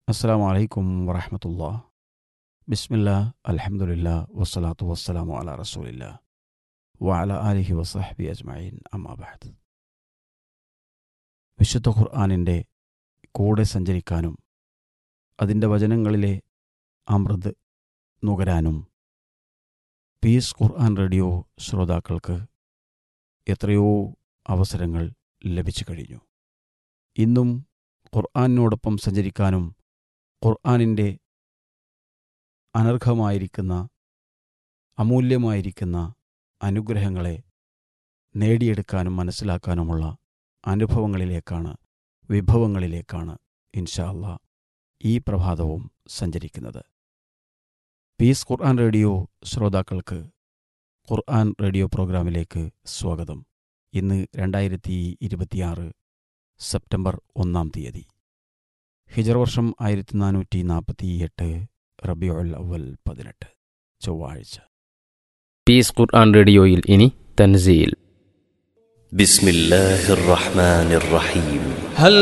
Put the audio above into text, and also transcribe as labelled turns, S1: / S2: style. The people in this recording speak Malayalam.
S1: അസ്സാം വലൈക്കും വറഹമത്തുള്ള ബിസ്മില്ല അലഹമുല്ല വസ്സലാത്തു വസ്സലാമു അല റസൂലില്ല വഅല ആലിഹി വസഹബി അജ്മഈൻ അമ്മാബാദ് വിശുദ്ധ ഖുർആാനിൻ്റെ കൂടെ സഞ്ചരിക്കാനും അതിൻ്റെ വചനങ്ങളിലെ അമൃത് നുകരാനും പീസ് ഖുർആൻ റേഡിയോ ശ്രോതാക്കൾക്ക് എത്രയോ അവസരങ്ങൾ ലഭിച്ചു കഴിഞ്ഞു ഇന്നും ഖുർആാനിനോടൊപ്പം സഞ്ചരിക്കാനും ഖുർആാനിൻ്റെ അനർഹമായിരിക്കുന്ന അമൂല്യമായിരിക്കുന്ന അനുഗ്രഹങ്ങളെ നേടിയെടുക്കാനും മനസ്സിലാക്കാനുമുള്ള അനുഭവങ്ങളിലേക്കാണ് വിഭവങ്ങളിലേക്കാണ് ഇൻഷാ അല്ലാ ഈ പ്രഭാതവും സഞ്ചരിക്കുന്നത് പീസ് ഖുർആൻ റേഡിയോ ശ്രോതാക്കൾക്ക് ഖുർആൻ റേഡിയോ പ്രോഗ്രാമിലേക്ക് സ്വാഗതം ഇന്ന് രണ്ടായിരത്തി ഇരുപത്തിയാറ് സെപ്റ്റംബർ ഒന്നാം തീയതി ഹിജർ വർഷം ആയിരത്തി നാനൂറ്റി നാൽപ്പത്തി എട്ട് റബിയുൽ അവൽ പതിനെട്ട് ചൊവ്വാഴ്ച
S2: പീസ് ഖുർആൻ റേഡിയോയിൽ ഇനി തൻസീൽ
S3: بسم الله الرحمن الرحيم
S4: هل